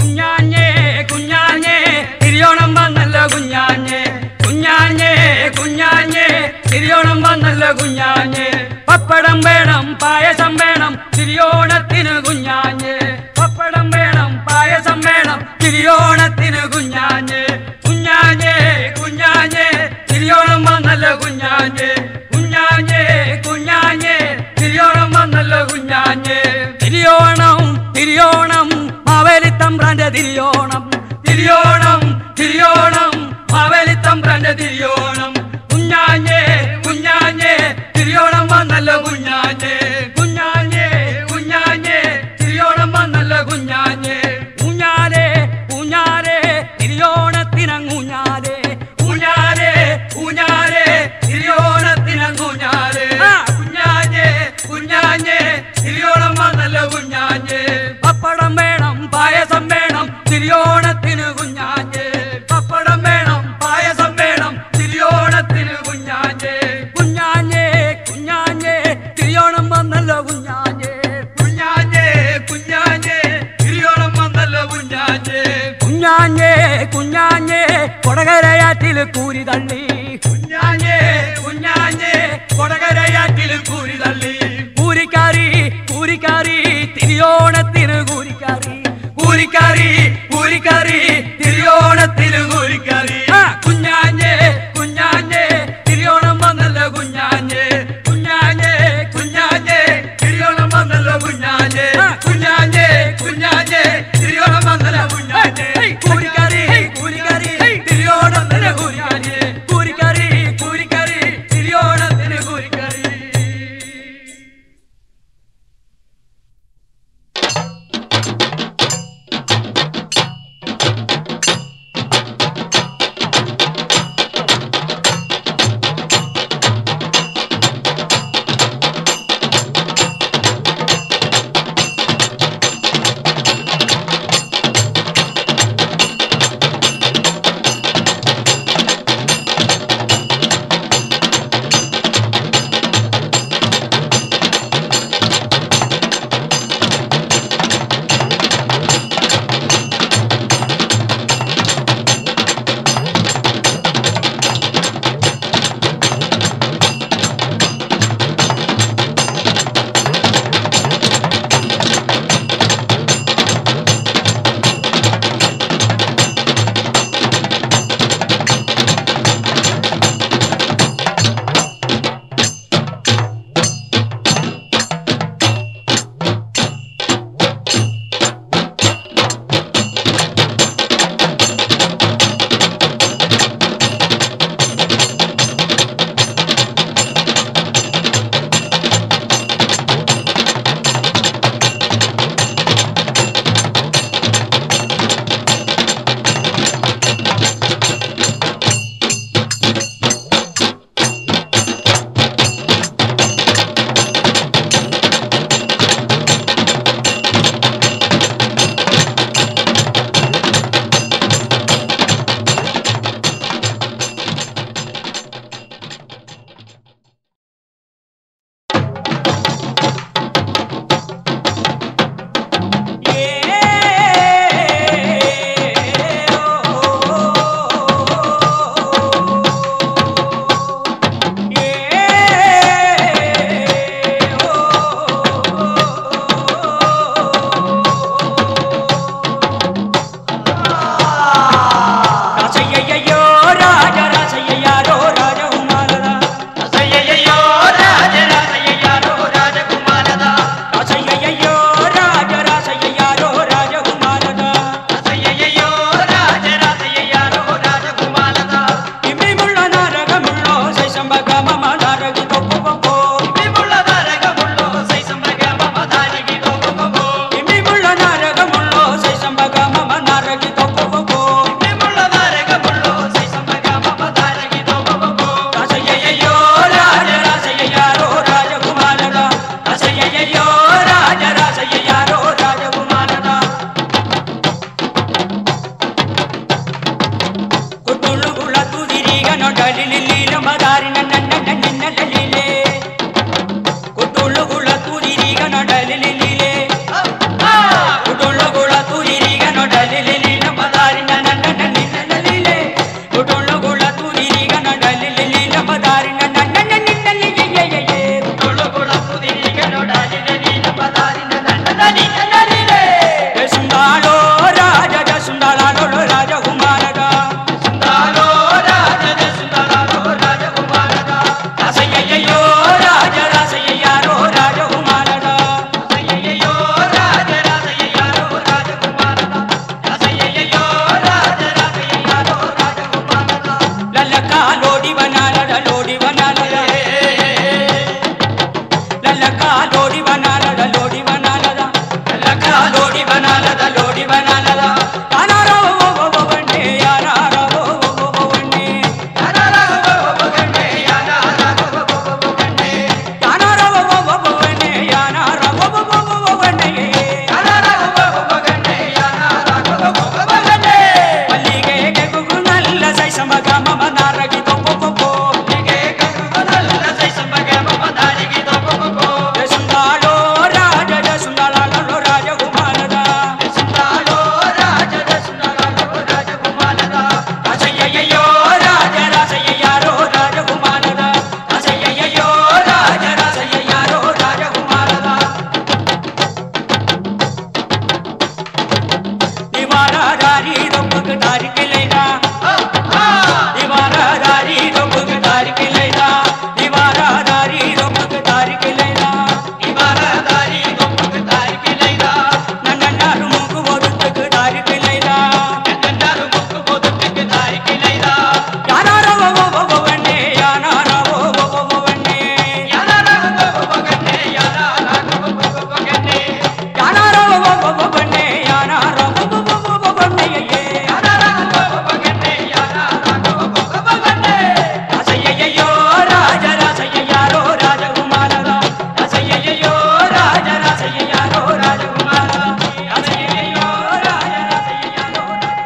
കുഞ്ഞാഞ്ഞേ കുഞ്ഞാഞ്ഞേ തിരിയോണം വന്നല്ല കുഞ്ഞാഞ്ഞേ കുഞ്ഞാഞ്ഞേ കുഞ്ഞാഞ്ഞേ തിരിയോണം വന്നല്ല കുഞ്ഞാഞ്ഞേ പപ്പടം വേണം പായസം വേണം തിരിയോണത്തിന് കുഞ്ഞാഞ്ഞേ പപ്പടം വേണം പായസം വേണം തിരിയോണത്തിന് കുഞ്ഞാഞ്ഞേ കുഞ്ഞാഞ്ഞേ കുഞ്ഞാഞ്ഞേ തിരിയോണം വന്നല്ല കുഞ്ഞാഞ്ഞേ കുഞ്ഞാഞ്ഞേ കുഞ്ഞാഞ്ഞേ തിരിയോണം വന്നല്ല കുഞ്ഞാഞ്ഞേ തിരിയോണം തിരിയോണം മാവേലിത്തമ്പ്രാന്റെ തിരിയോണം തിരിയോണം തിരിയോണം മാവേലിത്തമ്പ്രാന്റെ തിരിയോണം കുഞ്ഞാഞ്ഞേ കുഞ്ഞാഞ്ഞേ തിരിയോണം വന്നല്ല കുഞ്ഞാഞ്ഞേ കുഞ്ഞാഞ്ഞേ കുഞ്ഞാഞ്ഞേ തിരിയോണം വന്നല്ല കുഞ്ഞാഞ്ഞേ ഊഞ്ഞാലേ ഊഞ്ഞാലേ തിരിയോണത്തിനങ്ങൂഞ്ഞാലേ ഊഞ്ഞാലേ ഊഞ്ഞാലേ തിരിയോണത്തിനങ്ങൂഞ്ഞാലേ കുഞ്ഞാഞ്ഞേ കുഞ്ഞാഞ്ഞേ തിരിയോണം വന്നല്ല കുഞ്ഞാഞ്ഞേ പപ്പടം വേണം പായസം വേണം തിരിയോണത്തിന് കുഞ്ഞാഞ്ഞേ പപ്പടം വേണം പായസം വേണം തിരിയോണത്തിന് കുഞ്ഞാഞ്ഞേ കുഞ്ഞാഞ്ഞേ കുഞ്ഞാഞ്ഞേ തിരിയോണം വന്നല്ലോ കുഞ്ഞാഞ്ഞേ കുഞ്ഞാഞ്ഞേ കുഞ്ഞാഞ്ഞേ തിരിയോണം വന്നല്ലോ കുഞ്ഞാഞ്ഞേ കുഞ്ഞാഞ്ഞേ കുഞ്ഞാഞ്ഞേ കൊടകരയാറ്റിൽ കൂരി തള്ളി കുഞ്ഞാഞ്ഞേ കുഞ്ഞാഞ്ഞേ കൊടകരയാറ്റിൽ കൂരി തള്ളി കൂരിക്കാരി കൂരിക്കാരി തിരിയോണത്തിന് കൂരിക്കാരി കൂരിക്കാരി കൂരിക്കാരി തിരിയോണത്തിന് കൂരിക്കാരി ആ, കുഞ്ഞാഞ്ഞേ കുഞ്ഞാഞ്ഞേ തിരിയോണം വന്നല്ലോ കുഞ്ഞാഞ്ഞേ കുഞ്ഞാഞ്ഞേ കുഞ്ഞാഞ്ഞേ തിരിയോണം വന്നല്ലോ കുഞ്ഞാഞ്ഞേ കുഞ്ഞാഞ്ഞേ കുഞ്ഞാഞ്ഞേ തിരിയോണം വന്നല്ലോ കുഞ്ഞാഞ്ഞേ കൂരിക്കാരി കൂരിക്കാരി തിരിയോണത്തിന് കൂരിക്കാരി കൂരിക്കാരി കൂരിക്കാരി തിരിയോണത്തിന് കൂരിക്കാരി రాసయ్యయ్యో రాజ రాసయ్యయ్యారో రాజకుమారదా అసయ్యయ్యో రాజ రాజయ్యారో రాజకుమారదా రాసయ్యయ్యో రాజ రాసయ్యయ్యారో రాజకుమారదా అసయ్యయ్యో రాజ రాజయ్యారో రాజకుమారదా ఇమిముళ్ళ నారగముళ్ళో శైశంబగ మమ నారగి గొప్ప విముల దరగముల్లో సైసంబగ మమ దానికి గోగోగో ఇమిముళ్ళ నారగముళ్ళో శైశంబగ మమ నారగి గొప్ప విముల దరగముల్లో సైసంబగ మమ దానికి గోగోగో రాసయ్యయ్యో రాజ రాసయ్యయ్యారో రాజకుమారదా రాసయ్యయ్యో రాజ రాసయ్యయ్యారో రాజకుమారదా కుట్టుళ్ళు గుళ్ళ తుదిరిగా నొడలి లిల్లీల మదారి నన్న నిన్నలే కుట్టుళ్ళు గుళ్ళ తుదిరిగా నొడలి లిల్లీలే కుట్టుళ్ళు గుళ్ళ తుదిరిగా నొడలి ദീവാരാരി തൊപ്പുക്ക് താരിക്കില്ല ദീവാരാരി തൊപ്പുക്ക് താരിക്കില്ല ദീവാരാരി തൊപ്പുക്ക് താരിക്കില്ല ഇവാരദാരി ഗൊപ്പക്ക് താരിക്കില്ലൈതാ നന്നാരു മൂക്ക് പൊതുക്ക് താരിക്കില്ല കണ്ടാരു മുക്ക് പൊതുക്ക് താരിക്കില്ലൈതാ യാനാരോ വണ്ണേ യാനാരോ വണ്ണേ യാനാരാഗ ഗൊപ്പകന്നെ യാനാരാഗ ഗൊപ്പകന്നെ യാനാരോ വണ്ണേ യാനാരോ വണ്ണേ യാനാരാഗ ഗൊപ്പകന്നെ യാനാരാഗ ഗൊപ്പകന്നെ രാസയ്യയ്യോ രാജ രാസയ്യാരോ രാജകുമാരത രാസയ്യയ്യോ രാജ രാസയ്യാരോ രാജകുമാരത രാസയ്യയ്യോ രാജ രാസയ്യാരോ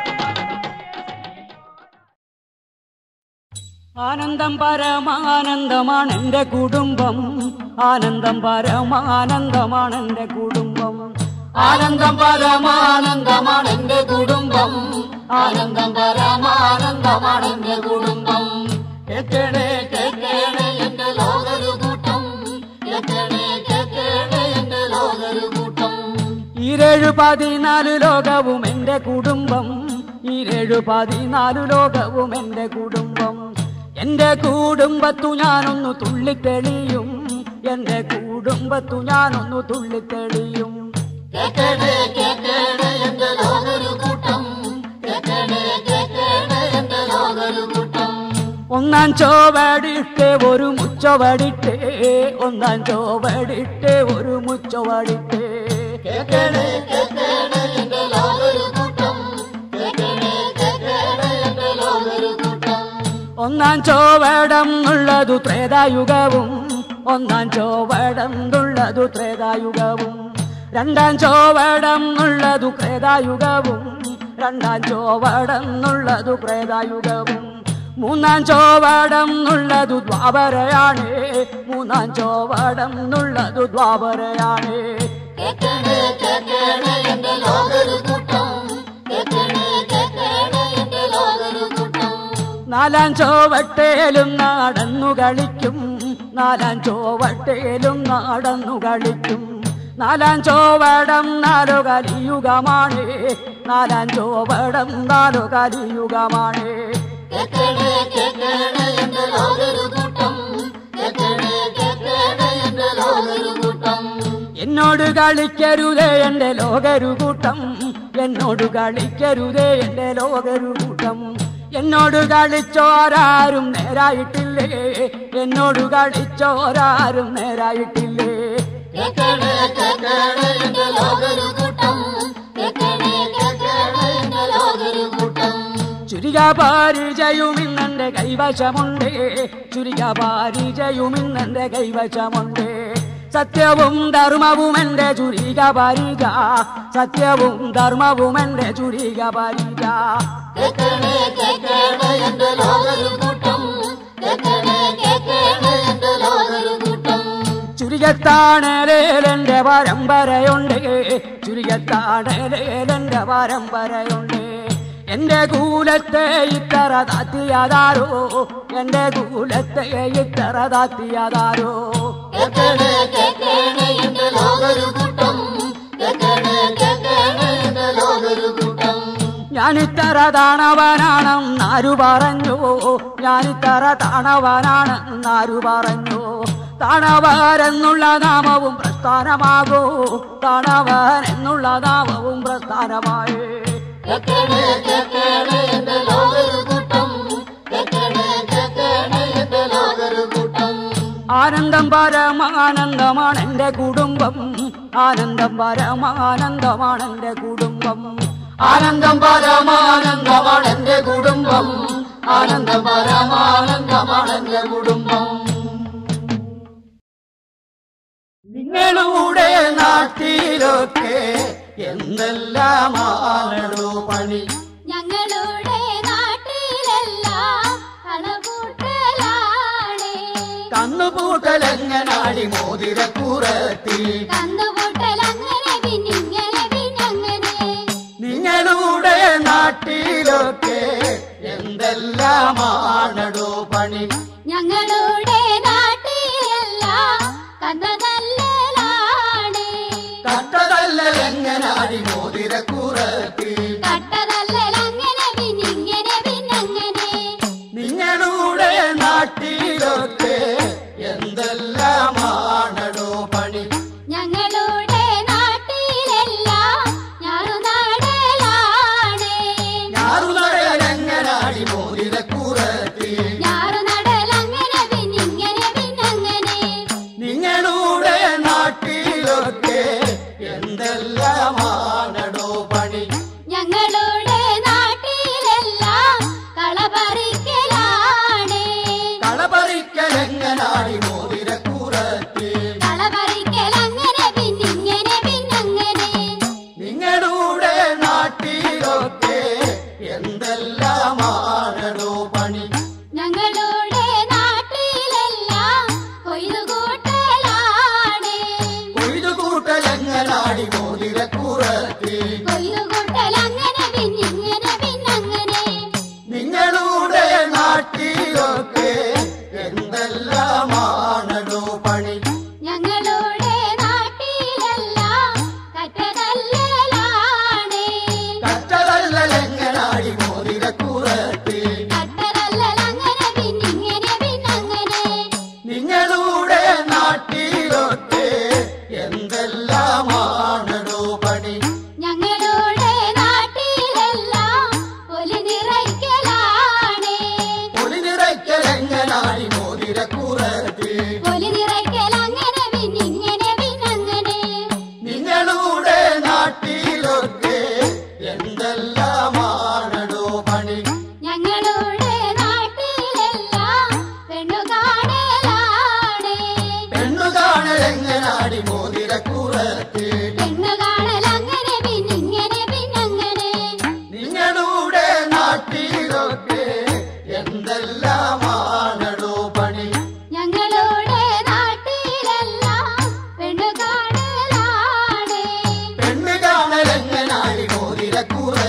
ആനന്ദം പരമാനന്ദമാണ് എൻ്റെ കുടുംബം ആനന്ദം പരമാനന്ദമാണ് എൻ്റെ കുടുംബം ആനന്ദം പരമാനന്ദമാണ് എന്റെ കുടുംബം ആനന്ദം പരമാനന്ദമാണ് എന്റെ കുടുംബം കേക്കണേ കേക്കണേ എന്റെ ലോകരു കൂട്ടം കേക്കണേ കേക്കണേ എന്റെ ലോകരു കൂട്ടം ഈരേഴു പതിനാല് ലോകവും എൻ്റെ കുടുംബം ഈരേഴു പതിനാല് ലോകവും എൻ്റെ കുടുംബം എൻ്റെ കുടുംബത്തു ഞാനൊന്നു തുള്ളിത്തെളിയും എൻ്റെ കുടുംബത്തു ഞാനൊന്നു തുള്ളിത്തെളിയും കേക്കണേ കേക്കണേ എന്റെ ലോകരു കൂട്ടം കേക്കണേ കേക്കണേ എന്റെ ലോകരു കൂട്ടം ഒന്നാം ചോവടിട്ട് ഒരു മുച്ചവടിട്ട് ഒന്നാം ചോവടിട്ട് ഒരു മുച്ചവടിട്ട് കേക്കണേ കേക്കണേ എന്റെ ലോകരു കൂട്ടം കേക്കണേ കേക്കണേ എന്റെ ലോകരു കൂട്ടം ഒന്നാം ചോവടം ഉള്ളതു ത്രേതായുഗവും ഒന്നാം ചോവടം ഉള്ളതു ത്രേതായുഗവും രണ്ടാം ചോവടം ഉള്ളതു ക്രേതായുഗവും രണ്ടാം ചോവടം ഉള്ളതു ക്രേതായുഗവും മൂന്നാം ചോവടം ഉള്ളതു ദ്വാപരയാണ് മൂന്നാം ചോവടം ഉള്ളതു ദ്വാപരയാണ് കേക്കണേ കേക്കണേ എന്റെ ലോകരു കൂട്ടം കേക്കണേ കേക്കണേ എന്റെ ലോകരു കൂട്ടം നാലാം ചോവട്ടേലും നടന്നു കളിക്കും നാലാം ചോവട്ടേലും നടന്നു കളിക്കും നാലാം ചോവടം നാലു കലിയുഗമാണ് നാലാം ചോവടം നാലു കലിയുഗമാണ് കേക്കണേ കേക്കണേ എന്റെ ലോകരു കൂട്ടം കേക്കണേ കേക്കണേ എന്റെ ലോകരു കൂട്ടം എന്നോട് കളിക്കരുതേ എന്റെ ലോകരു കൂട്ടം എന്നോട് കളിക്കരുതേ എന്റെ ലോകരു കൂട്ടം എന്നോട് കളിച്ചോരാരും നേരായിട്ടില്ലേ എന്നോട് കളിച്ചോരാരും നേരായിട്ടില്ലേ കേക്കണേ കേക്കണേ എന്റെ ലോകരു കൂട്ടം കേക്കണേ കേക്കണേ എന്റെ ലോകരു കൂട്ടം ചുരിക പാരിജയുമിന്നെന്റെ കൈവശമുണ്ട് ചുരിക പാരിജയുമിന്നെന്റെ കൈവശമുണ്ട് സത്യവും ധർമ്മവും എന്റെ ചുരിക പാരിജ സത്യവും ധർമ്മവും എന്റെ ചുരിക പാരിജ കേക്കണേ കേക്കണേ എന്റെ ലോകരു കൂട്ടം കേക്കണേ കേക്കണേ എന്റെ ലോകരു കൂട്ടം ചുരികത്താണേലെന്റെ പരമ്പരയുണ്ട് ചുരികത്താണേലെന്റെ പരമ്പരയുണ്ട് എന്റെ കൂലത്തെ ഇത്തറ താത്തിയതാരോ എന്റെ കൂലത്തെ ഇത്തറ താത്തിയതാരോ കേക്കണേ കേക്കണേ എന്റെ ലോകരു കൂട്ടം കേക്കണേ കേക്കണേ എന്റെ ലോകരു കൂട്ടം ഞാനിത്തറ താണവനാണെന്നാരു പറഞ്ഞു ഞാനിത്തറ താണവനാണെന്നാരു പറഞ്ഞു താണവരെന്നുള്ള നാമവും പ്രസ്ഥാനമാകൂ താണവൻ എന്നുള്ള നാമവും പ്രസ്ഥാനമായി കേക്കണേ കേക്കണേ എന്റെ ലോകരു കൂട്ടം കേക്കണേ കേക്കണേ എന്റെ ലോകരു കൂട്ടം ആനന്ദം പരമാനന്ദമാണ് എന്റെ കുടുംബം ആനന്ദം പരമാനന്ദമാണ് എന്റെ കുടുംബം ആനന്ദം പരമാനന്ദമാണ് എന്റെ കുടുംബം ആനന്ദം പരമാനന്ദമാണ് എന്റെ കുടുംബം നിങ്ങളുടെ നാട്ടിലൊക്കെ എന്തെല്ലാമാണോ പണി ഞങ്ങളുടെ നാട്ടിലെല്ലാം കണകൂട്ടലാണ് കന്നുപൂട്ടലെങ്ങനാടി മോതിരക്കുറത്തി കന്നുകൂട്ടൽ അങ്ങനെ പിന്നിങ്ങനെ പിന്നങ്ങനെ നിങ്ങളുടെ നാട്ടിലൊക്കെ എന്തെല്ലാമാണോ പണി ഞങ്ങളുടെ നാട്ടിലെല്ലാം കന്ന നല്ലതാണ് കട്ടതല്ലെങ്ങനാടി മോതിരക്കുറത്തി കട്ടത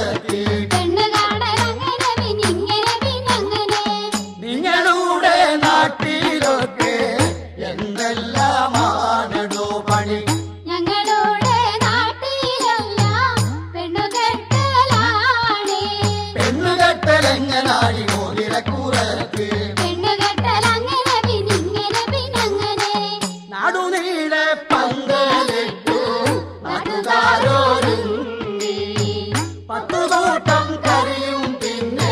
കുറക്ക് പെണ്ണ് കാണൽ അങ്ങനെ പിന്നിങ്ങനെ പിന്നങ്ങനെ നിങ്ങളുടെ നാട്ടിലൊക്കെ എന്തെല്ലാമാണോ പണി ഞങ്ങളുടെ നാട്ടിലെല്ലാം പെണ്ണുകെട്ടലാണ് പെണ്ണുകെട്ടലെങ്ങനാടി മോതിര കുറക്ക് പെണ്ണുകെട്ടൽ അങ്ങനെ പിന്നിങ്ങനെ പിന്നങ്ങനെ നടുനീളെ പന്തലിട്ടു നാട്ടുകാരോരുങ്ങി പത്തുകൂട്ടം കറിയും പിന്നെ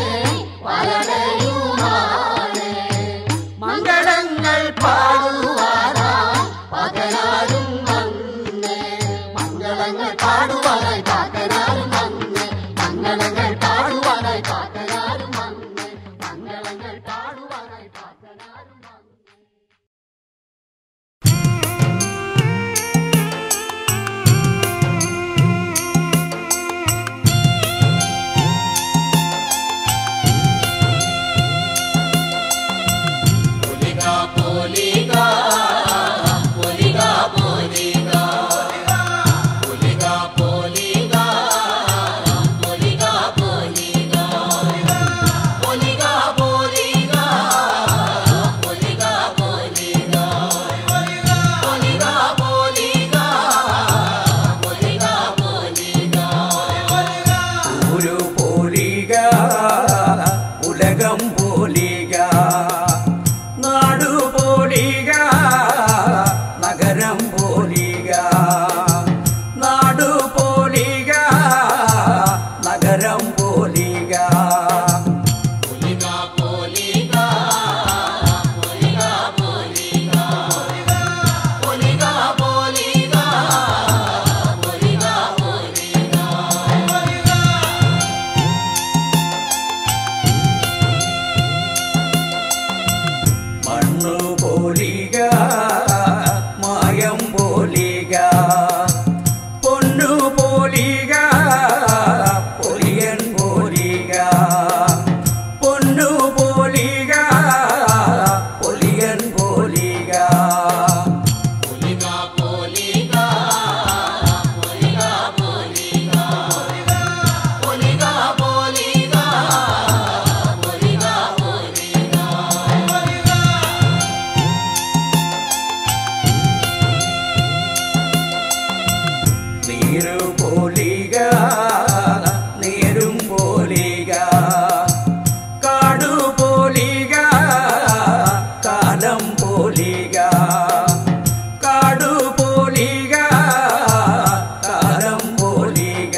വലടയുമാണ് മംഗളങ്ങൾ പാടുവാനാ പകരാരും വന്ന് മംഗളങ്ങൾ പാടുവാനായി പകരാരും വന്ന് മംഗളങ്ങൾ പാടുവാനായി പകരാരും വന്ന് മംഗളങ്ങൾ പാടുവാനായി പകരാരും വന്ന് ഒരു പോലിക ഉലകം പോലിക നാടു പോലിക നഗരം പോലിക നാടു പോലിക നഗരം പോലിക മണ്ണു പോലിക മായം പോലിക പൊന്നു പോലിക പൊലിയൻ പോലിക പൊന്നു പോലിക പൊലിയൻ പോലിക നീരു പോലിക നേരും പോലിക കാടു പോലിക കാലം പോലിക കാടു പോലിക കാലം പോലിക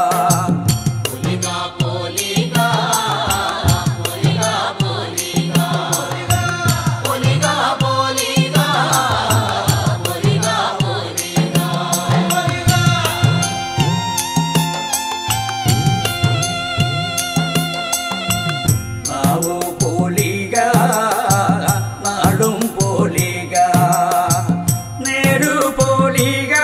നാവു പോലിക നാടും പോലിക നേരു പോലിക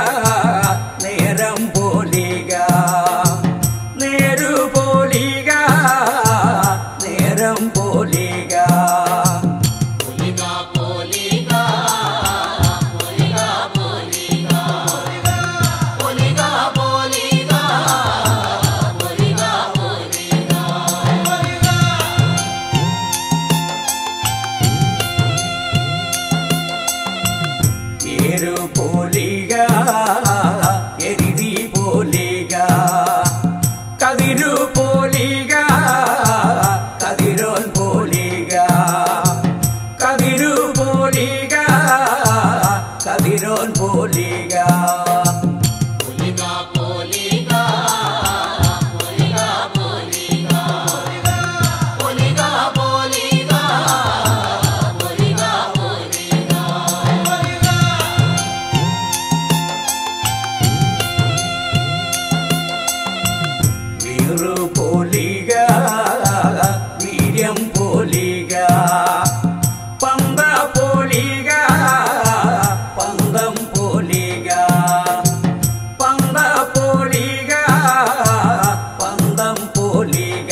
നേരം പോലിക നേരു പോലിക നേരം പോലിക ഏരു പോലിക എരിതി പോലിക കതിരു പോലിക കതിരോൻ പോലിക കതിരു പോലിക കതിരോൻ പോലിക വീറു പോലിക വീര്യം പോലിക പന്ത പോലിക പന്തം പോലിക പന്ത പോലിക പന്തം പോലിക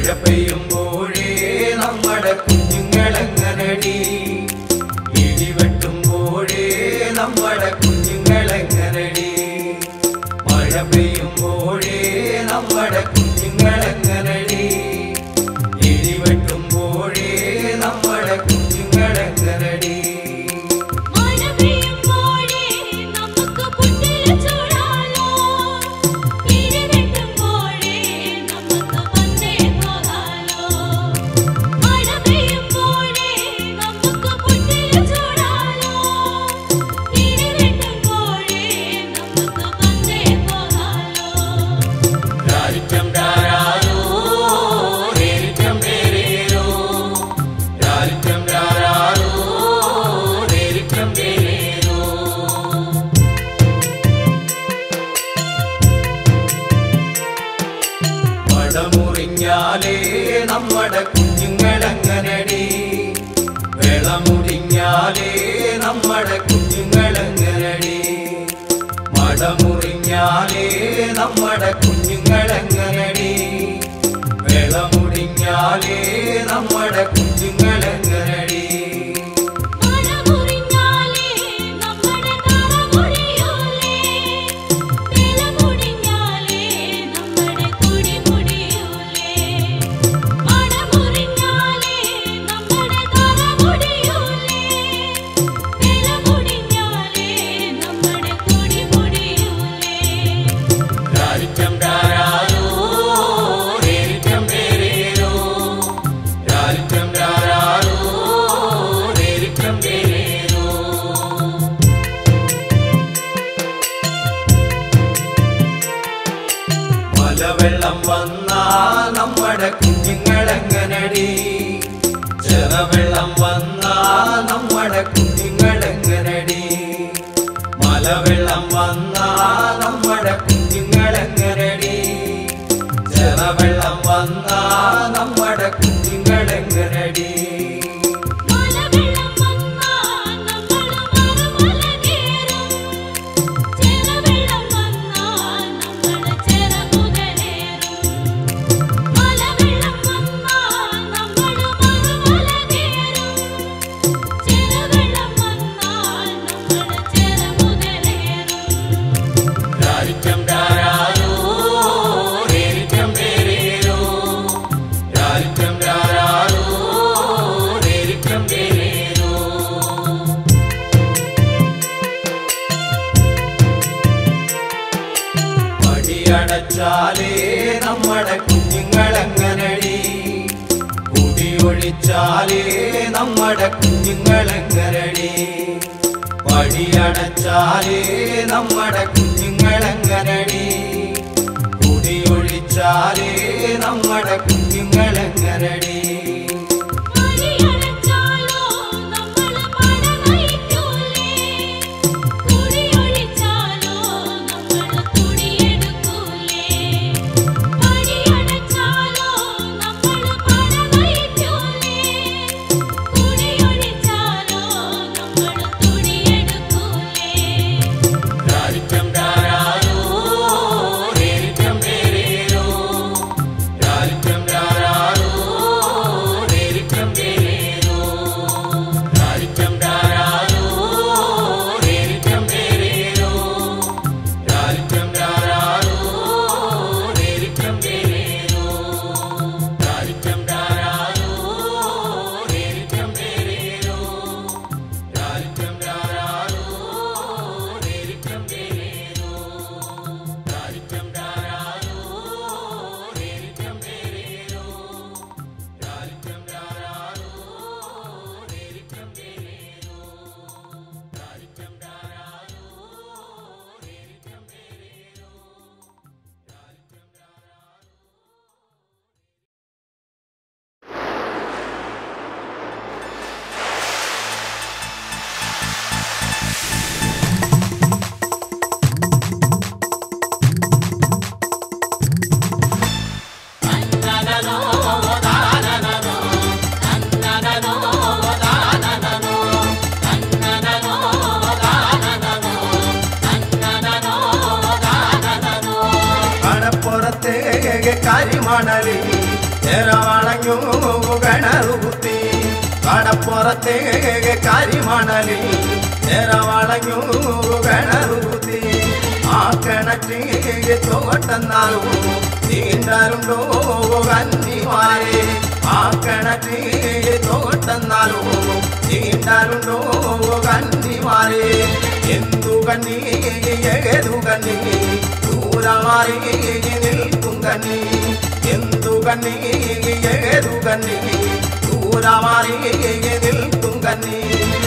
മഴ പെയ്യുമ്പോഴേ നമ്മുടെ കുഞ്ഞുങ്ങളെങ്ങനടി ഇടിവെട്ടുമ്പോഴേ നമ്മുടെ കുഞ്ഞുങ്ങളെങ്ങനടി മഴ പെയ്യുമ്പോഴേ നമ്മുടെ കുഞ്ഞുങ്ങളെങ്ങനടി ഇടിവെട്ടുമ്പോഴേ നമ്മുടെ കുഞ്ഞുങ്ങളെങ്ങനടി മഴ പെയ്യുമ്പോഴേ നമുക്ക് പുട്ടിൽ ചൂടാലോ ഇടിവെട്ടുമ്പോഴേ നമുക്ക് വന്നേ പോകാലോ മഴ പെയ്യുമ്പോഴേ നമുക്ക് പുട്ടിൽ ചൂടാലോ ഇടിവെട്ടുമ്പോഴേ നമുക്ക് വന്നേ പോകാലോ രാരിറ്റം രാരാരോ രേരിറ്റം രേരേരോ രാരിറ്റം രാരാരോ രേരിറ്റം രേരേരോ മടമുറിഞ്ഞാലേ നമ്മുടെ കുഞ്ഞുങ്ങളെങ്ങനടി വെളമുറിഞ്ഞാലേ നമ്മുടെ കുഞ്ഞുങ്ങളെങ്ങനടി മടമുറിഞ്ഞാലേ നമ്മുടെ കുഞ്ഞുങ്ങളെങ്ങനടി വെളമുറിഞ്ഞാലേ നമ്മുടെ കുഞ്ഞുങ്ങളെങ്ങനടി മഴ മുറിഞ്ഞാലേ നമ്മുടെ തറ മുറിയൂലേ നില മുടിഞ്ഞാലേ നമ്മുടെ കുടി മുടിയൂലേ മഴ മുറിഞ്ഞാലേ നമ്മുടെ തറ മുടിയൂലേ നില മുടിഞ്ഞാലേ നമ്മുടെ കുടി മുടിയൂലേ രാരിറ്റം രാരാരോ രേരിറ്റം രേരേരോ രാരിറ്റം രാരാരോ രേരിറ്റം രേരേരോ മലവെള്ളം വന്നാ നമ്മുടെ കുഞ്ഞുങ്ങളെങ്ങനടി ചെറവെള്ളം വന്നാ നമ്മുടെ കുഞ്ഞുങ്ങളെങ്ങനടി മലവെള്ളം വന്നാ നമ്മുടെ കുഞ്ഞുങ്ങളെങ്ങനടി ചെറവെള്ളം വന്നാ നമ്മുടെ കുഞ്ഞുങ്ങളെങ്ങനടി മലവെള്ളം വന്നാ നമ്മൾ മറുമല കേറും ചെറുവെള്ളം വന്നാ നമ്മൾ ചെറുകുകളേറും മലവെള്ളം വന്നാ നമ്മൾ മറുമല കേറും ചെറുവെള്ളം വന്നാ നമ്മൾ ചെറുകുകളേറും രാരിറ്റം രാരാരോ രേരിറ്റം രേരേരോ രാരിറ്റം രാരാരോ രേരിറ്റം രേരേരോ പടിയടച്ചാലേ നമ്മുടെ കുഞ്ഞുങ്ങളെങ്ങനടി കുടിയൊഴിച്ചാലേ നമ്മുടെ കുഞ്ഞുങ്ങളെങ്ങനടി പടിയടച്ചാലേ നമ്മുടെ കുഞ്ഞുങ്ങളെങ്ങനടി കുടിയൊഴിച്ചാലേ നമ്മുടെ കുഞ്ഞുങ്ങളെങ്ങനടി മണിയടച്ചാലോ നമ്മൾ പട നയിക്കൂലേ കുടിയൊഴിച്ചാലോ നമ്മൾ കുടിയെടുക്കൂലേ മണിയടച്ചാലോ നമ്മൾ പട നയിക്കൂലേ കുടിയൊഴിച്ചാലോ നമ്മൾ കുടിയെടുക്കൂലേ രാരിറ്റം രാരാരോ രേരിറ്റം രേരേരോ രാരിറ്റം രാരാരോ രേരിറ്റം രേരേരോ രാരിറ്റം രാരാരോ രേരിറ്റം രേരേരോ രാരിറ്റം രാരാരോ രേരിറ്റം രേരേരോ രാരിറ്റം രാരാരോ രേരിറ്റം രേരേരോ രാരിറ്റം രാരാരോ രേരിറ്റം രേരേരോ രാരിറ്റം രാരാരോ രേരിറ്റം രേരേരോ രാരിറ്റം രാരാരോ രേരിറ്റം രേരേരോ രാരിറ്റം രാരാരോ രേരിറ്റം രേരേരോ രാരിറ്റം രാരാരോ കടപ്പുറത്തെ കരിമണലിൽ നേരവളഞ്ഞു കിണറുകുത്തി കടപ്പുറത്തെ കരിമണലിൽ നേരവളഞ്ഞു കിണറുകുത്തി ആ കിണറ്റിൽ തോട്ടെന്നാലും നീണ്ടരുണ്ടോ കന്നിമാരെ ആ കിണറ്റിൽ തോട്ടെന്നാലും നീണ്ടരുണ്ടോ കന്നിമാരെ എന്തു കന്നി ഏതു കന്നി ദൂരമാറി നിൽക്കും കന്നി എന്തു കന്നി ഏതു കന്നി ദൂരമാറി നിൽക്കും കന്നി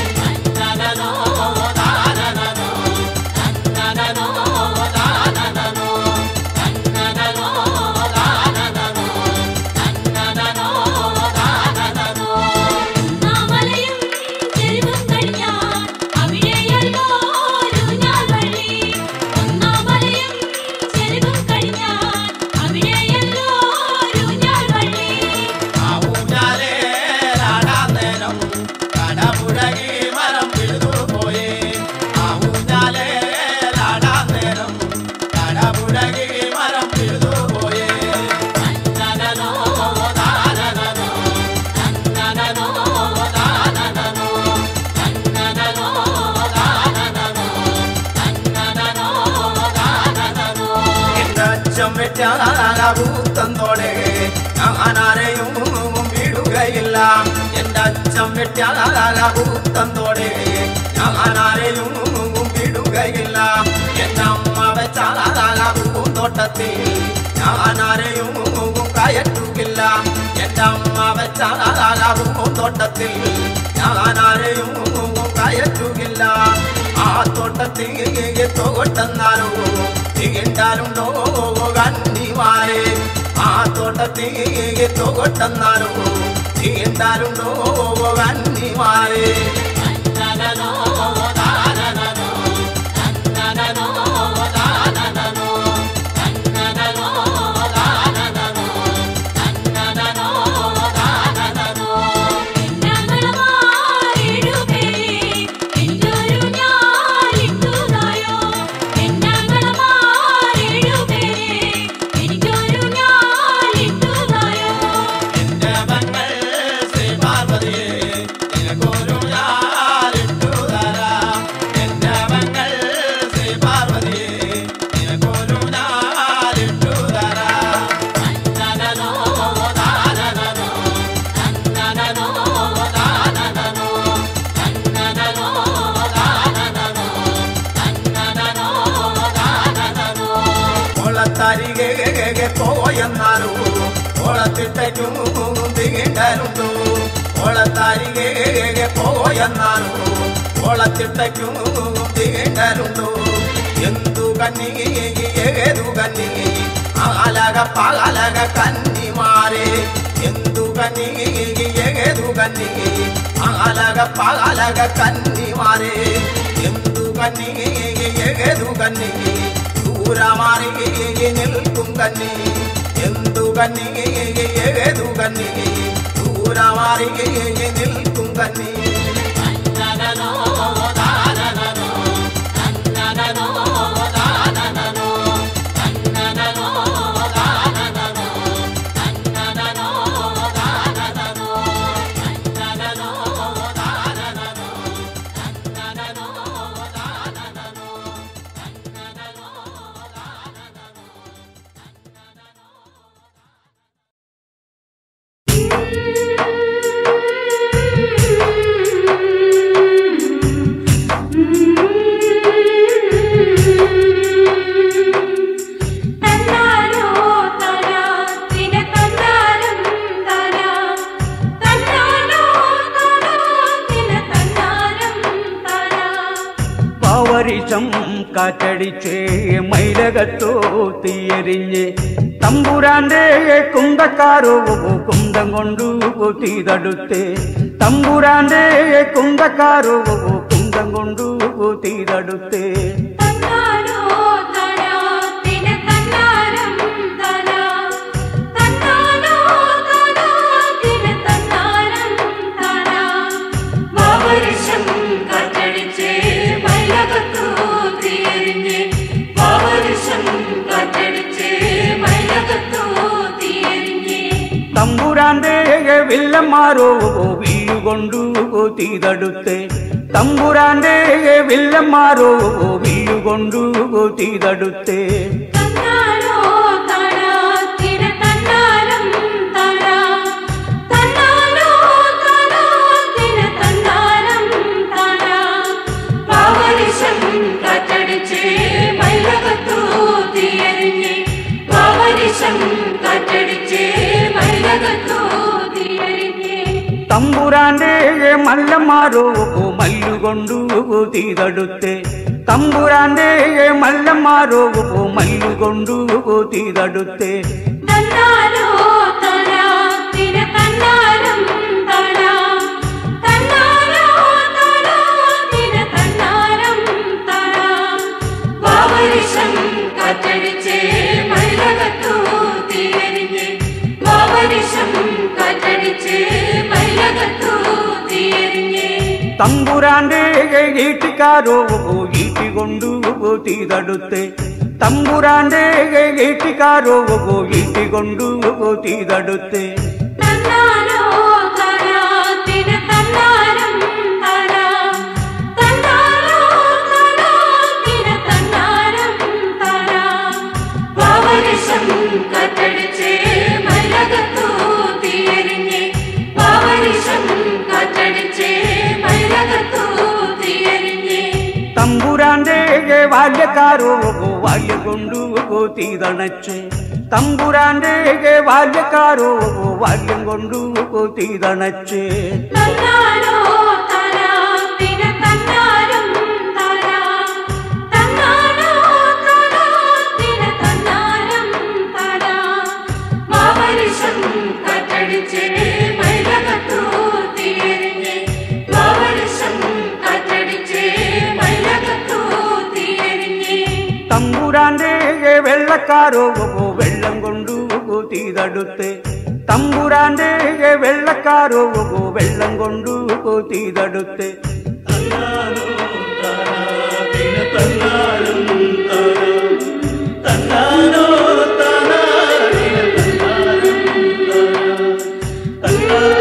നാമലയും ചെരുവും കഴിഞ്ഞാൽ അവിടെയല്ലോ ഊഞ്ഞാൽ വള്ളി ഒന്നാമലയും ചെരുവും കഴിഞ്ഞാൽ അവിടെയല്ലോ ഊഞ്ഞാൽ വള്ളി ആ ഊഞ്ഞാലേ ആടാൻ നേരം കടപുഴകി മരം പിഴുതു പോയി ആ ഊഞ്ഞാലേ ആടാൻ നേരം കടപുഴകി മരം പിഴുതു പോയി തന്നനനോ താനനനോ തന്നനനോ താനനനോ തന്നനനോ താനനനോ തന്നനനോ താനനനോ എന്റെ അച്ഛൻ വെറ്റാകൂത്തന്തോടെ ഞാനാരെയും വിടുകയില്ല എന്റെ അച്ഛൻ വെറ്റാകൂത്തന്തോടെ ഞാനാരെയും വിടുകയില്ല എന്റെ അമ്മ വെച്ചാകൂന്തോട്ടത്തിൽ ഞാനാരെയും കയറ്റുകില്ല എന്റെ അമ്മ വെച്ചാകൂന്തോട്ടത്തിൽ ഞാനാരെയും കയറ്റുകില്ല ആ തോട്ടത്തിൽ തോട്ടെന്നാലോ തികണ്ടാലുണ്ടോ കന്നിമാരെ ആ തോട്ടത്തിൽ തോട്ടെന്നാലോ തികണ്ടാലുണ്ടോ കന്നിമാരെ തന്നനനോ താനനനോ തന്നനനോ താനനനോ തന്നനനോ താനനനോ തന്നനനോ താനനനോ എന്നാങ്ങളമാരിടുമേ എന്തൊരു ഞാലിട്ടുതായോ എന്നാങ്ങളമാരിടുമേ എനിക്കൊരു ഞാലിട്ടുതായോ എന്റെ മങ്ങൾ ശ്രീ പാർവതിയെ നിനക്കൊരു ഞാലിട്ടു തരാം എന്റെ മങ്ങൾ ശ്രീ പാർവതിയെ നിനക്കൊരു ഞാലിട്ടു തരാം തന്നനനോ താനനനോ തന്നനനോ താനനനോ തന്നനനോ താനനനോ തന്നനനോ താനനനോ കൊളത്തരികെ പോയെന്നാലോ കൊളത്തിട്ടും തികണ്ടരുണ്ടോ കൊളത്തരികെ പോയെന്നാലോ കൊളത്തിട്ടും തികണ്ടരുണ്ടോ എന്തു കന്നി ഏതു കന്നി ആലക പകലക കന്നിമാരെ എന്തു കന്നി ഏതു കന്നി ആലക പകലക കന്നിമാരെ എന്തു കന്നി ഏതു കന്നി ദൂരമാറി നിൽക്കും കന്നി എന്തു കന്നി ഏതു കന്നി ദൂരമാറി നിൽക്കും കന്നി തന്നനനോ താനനനോ തന്നനനോ താനനനോ തന്നനനോ താനനനോ തന്നനനോ താനനനോ തന്നനനോ താനനനോ തന്നനനോ താനനനോ തന്നാലോ തനാ തിന തന്നാലും തനാ തന്നാലോ തനാ തിന തന്നാലും തനാ പവരിശം കാറ്റടിച്ച് മൈലകത്തോ തീയരിഞ്ഞ് തമ്പുരാന്റെ കുന്തക്കാരോ കുന്തം കൊണ്ടു തീതടുത്ത് തമ്പുരാന്റെ കുന്തക്കാരോ കുന്തം കൊണ്ടു തീതടുത്ത് തന്നാലോ തനാ തിന തന്നാലും തനാ തന്നാലോ തനാ തിന തന്നാലും തനാ വാവരിശം കാറ്റടിച്ചേ മൈലകത്തോ തീയരിഞ്ഞേ വാവരിശം കാറ്റടിച്ചേ മൈലകത്തോ തീയരിഞ്ഞേ തമ്പു തമ്പുരാന്റെ വില്ലന്മാരോ വീഴുകൊണ്ടു തീതടുത്തെ തമ്പുരാന്റെ വില്ലന്മാരോ വീഴുകൊണ്ടു തീതടുത്തെ തന്നാരോ തടാ തിര തന്നാരം തടാ തന്നാരോ തടാ തിര തന്നാരം തടാ പാവരിശം കാറ്റടിച്ച് മൈലകത്തു തീയരിഞ്ഞ് പാവരിശം കാറ്റടിച്ച് മൈലകത്തു തീയരിഞ്ഞ് തമ്പുരാന്റെ മല്ലന്മാരോ മല്ലുകൊണ്ടു തീതടുത്തെ തമ്പുരാന്റെ മല്ലന്മാരോ മല്ലുകൊണ്ടു തീതടുത്തെ തന്നാരോ തടാ തിര തന്നാരം തടാ തന്നാരോ തടാ തിര തന്നാരം തടാ പാവരിശം കാറ്റടിച്ച് മൈലകത്തു തീയരിഞ്ഞ് പാവരിശം കാറ്റടിച്ച് മൈലകത്തു തീയരിഞ്ഞ് തമ്പുരാന്റെ ഈട്ടിക്കാരോ ഈട്ടികൊണ്ടു തീതടുത്തെ തമ്പുരാന്റെ ഈട്ടിക്കാരോ ഈട്ടികൊണ്ടു തീതടുത്തെ തന്നാരോ തടാ തിര തന്നാരം തടാ തന്നാരോ തടാ തിര തന്നാരം തടാ പാവരിശം കാറ്റടിച്ച് മൈലകത്തു തീയരിഞ്ഞ് പാവരിശം കാറ്റടിച്ച് മൈലകത്തു തീയരിഞ്ഞ് തമ്പുരാന്റെ ബാല്യക്കാരോ ബാല്യം കൊണ്ടു തീതണച്ച് തമ്പുരാന്റെ ബാല്യക്കാരോ ബാല്യം കൊണ്ടു തീതണച്ച് തന്നാരോ തടാ തിര തന്നാരം തടാ തന്നാരോ തടാ തിര തന്നാരം തടാ പാവരിശം കാറ്റടിച്ച് മൈലകത്തു തീയരിഞ്ഞ് പാവരിശം കാറ്റടിച്ച് മൈലകത്തു തീയരിഞ്ഞ് തമ്പുരാന്റെ വെള്ളക്കാരോ വെള്ളം കൊണ്ടു തീതടുത്ത് തമ്പുരാന്റെ വെള്ളക്കാരോ വെള്ളം കൊണ്ടു തീതടുത്ത് തന്നാരോ